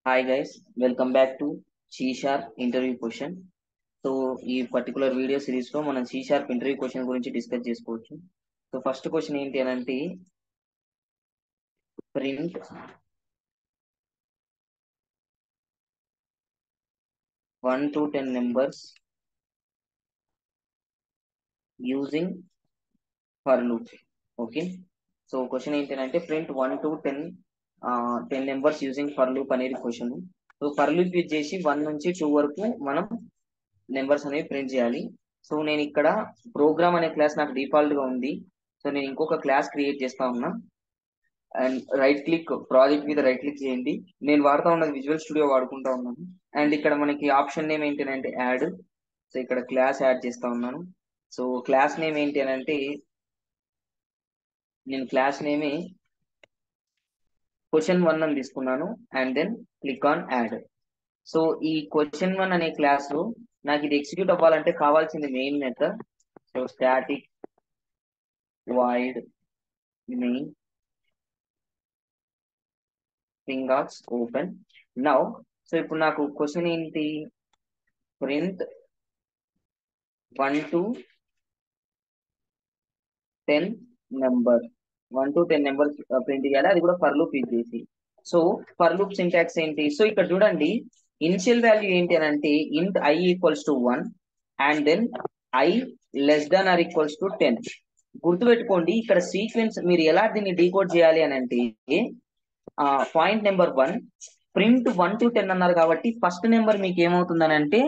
hi guys welcome back to C sharp interview question so ఈ particular video series లో మనం C sharp interview question గురించి discuss చేసుకోవచ్చు so first question ఏంటి అని అంటే print one to ten numbers using for loop okay so question ఏంటి అంటే print one to ten ten numbers using for loop అనేది question so for loop use చేసి one నుంచి టూ వరకు మనం నెంబర్స్ అనేవి ప్రింట్ చేయాలి సో నేను ఇక్కడ ప్రోగ్రామ్ అనే క్లాస్ నాకు డిఫాల్ట్ గా ఉంది సో నేను ఇంకొక క్లాస్ క్రియేట్ చేస్తా ఉన్నా అండ్ రైట్ క్లిక్ ప్రాజెక్ట్ మీద రైట్ క్లిక్ చేయండి నేను వాడుతా ఉన్నది విజువల్ స్టూడియో వాడుకుంటా ఉన్నాను అండ్ ఇక్కడ మనకి ఆప్షన్ నేమ్ ఏంటి అంటే యాడ్ సో ఇక్కడ క్లాస్ యాడ్ చేస్తా ఉన్నాను సో క్లాస్ నేమ్ ఏంటి అని అంటే నేను క్లాస్ నేమే క్వశ్చన్ వన్ అని తీసుకున్నాను and then click on add so ఈ క్వశ్చన్ వన్ అనే క్లాస్ లో నాకు ఇది ఎగ్జిక్యూట్ అవ్వాలంటే కావాల్సింది main method so static void main fingers open now so ఇప్పుడు నాకు క్వశ్చన్ ఏంటి print one to ten number one to ten numbers print చేయాలి అది కూడా ఫర్ లూప్ యూజ్ చేసి సో ఫర్ లూప్ సింటాక్స్ ఏంటి సో ఇక్కడ చూడండి ఇనిషియల్ వాల్యూ ఏంటి అని అంటే int I equals to one and then I less than or equals to ten గుర్తుపెట్టుకోండి ఇక్కడ సీక్వెన్స్ మీరు ఎలా దీన్ని డీకోడ్ చేయాలి అని అంటే point number one print one to ten అన్నారు కాబట్టి ఫస్ట్ నెంబర్ మీకు ఏమవుతుందని అంటే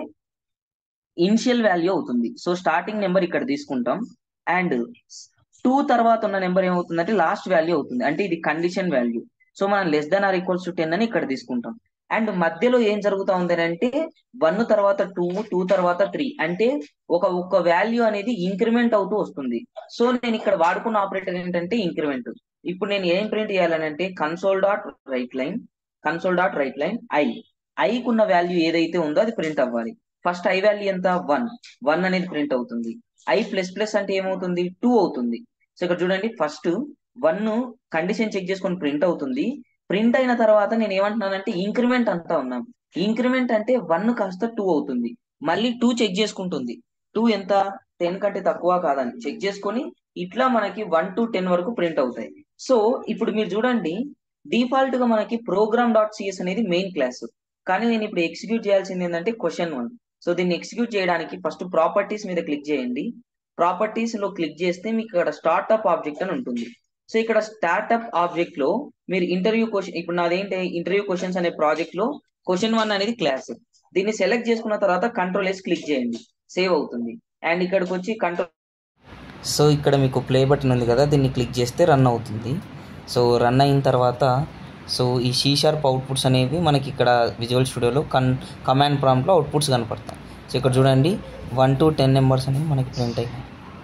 ఇనిషియల్ వాల్యూ అవుతుంది సో స్టార్టింగ్ నెంబర్ ఇక్కడ తీసుకుంటాం అండ్ టూ తర్వాత ఉన్న నెంబర్ ఏమవుతుందంటే లాస్ట్ వాల్యూ అవుతుంది అంటే ఇది కండిషన్ వాల్యూ సో మనం less than or equals to ten అని ఇక్కడ తీసుకుంటాం అండ్ మధ్యలో ఏం జరుగుతా ఉంది అంటే వన్ తర్వాత టూ టూ తర్వాత త్రీ అంటే ఒక ఒక వాల్యూ అనేది ఇంక్రిమెంట్ అవుతూ వస్తుంది సో నేను ఇక్కడ వాడుకున్న ఆపరేటర్ ఏంటంటే ఇంక్రిమెంట్ ఇప్పుడు నేను ఏం ప్రింట్ చేయాలని అంటే console dot write line console dot write line I ఐకున్న వాల్యూ ఏదైతే ఉందో అది ప్రింట్ అవ్వాలి ఫస్ట్ ఐ వాల్యూ ఎంత వన్ వన్ అనేది ప్రింట్ అవుతుంది ఐ ప్లస్ ప్లస్ అంటే ఏమవుతుంది టూ అవుతుంది సో ఇక్కడ చూడండి ఫస్ట్ వన్ కండిషన్ చెక్ చేసుకొని ప్రింట్ అవుతుంది ప్రింట్ అయిన తర్వాత నేను ఏమంటున్నానంటే ఇంక్రిమెంట్ అంతా ఉన్నాం ఇంక్రిమెంట్ అంటే వన్ కాస్త టూ అవుతుంది మళ్ళీ టూ చెక్ చేసుకుంటుంది టూ ఎంత టెన్ కంటే తక్కువ కాదని చెక్ చేసుకొని ఇట్లా మనకి వన్ టు టెన్ వరకు ప్రింట్ అవుతాయి సో ఇప్పుడు మీరు చూడండి డిఫాల్ట్ గా మనకి ప్రోగ్రామ్ డాట్ సిఎస్ అనేది మెయిన్ క్లాస్ కానీ నేను ఇప్పుడు ఎగ్జిక్యూట్ చేయాల్సింది ఏంటంటే క్వశ్చన్ వన్ సో దీన్ని ఎగ్జిక్యూట్ చేయడానికి ఫస్ట్ ప్రాపర్టీస్ మీద క్లిక్ చేయండి ప్రాపర్టీస్ లో క్లిక్ చేస్తే మీకు ఇక్కడ స్టార్ట్అప్ ఆబ్జెక్ట్ అని ఉంటుంది సో ఇక్కడ స్టార్ట్అప్ ఆబ్జెక్ట్ లో మీరు ఇంటర్వ్యూ క్వశ్చన్ ఇప్పుడు నాదేంటి ఇంటర్వ్యూ క్వశ్చన్స్ అనే ప్రాజెక్ట్ లో క్వశ్చన్ వన్ అనేది క్లాస్ దీన్ని సెలెక్ట్ చేసుకున్న తర్వాత కంట్రోల్ ఎస్ క్లిక్ చేయండి సేవ్ అవుతుంది అండ్ ఇక్కడికి వచ్చి కంట్రోల్ సో ఇక్కడ మీకు ప్లే బటన్ ఉంది కదా దీన్ని క్లిక్ చేస్తే రన్ అవుతుంది సో రన్ అయిన తర్వాత సో ఈ షీ షార్ప్ అవుట్పుట్స్ అనేవి మనకి ఇక్కడ విజువల్ స్టూడియోలో కన్ కమాండ్ ప్రాంప్ట్లో అవుట్పుట్స్ కనపడతాయి సో ఇక్కడ చూడండి వన్ టు టెన్ నెంబర్స్ అనేవి మనకి ప్రింట్ అయ్యాయి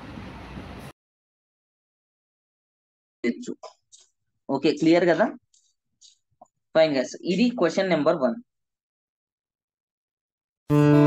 ఓకే క్లియర్ కదా ఫైన్ గస్ ఇది క్వశ్చన్ నెంబర్ వన్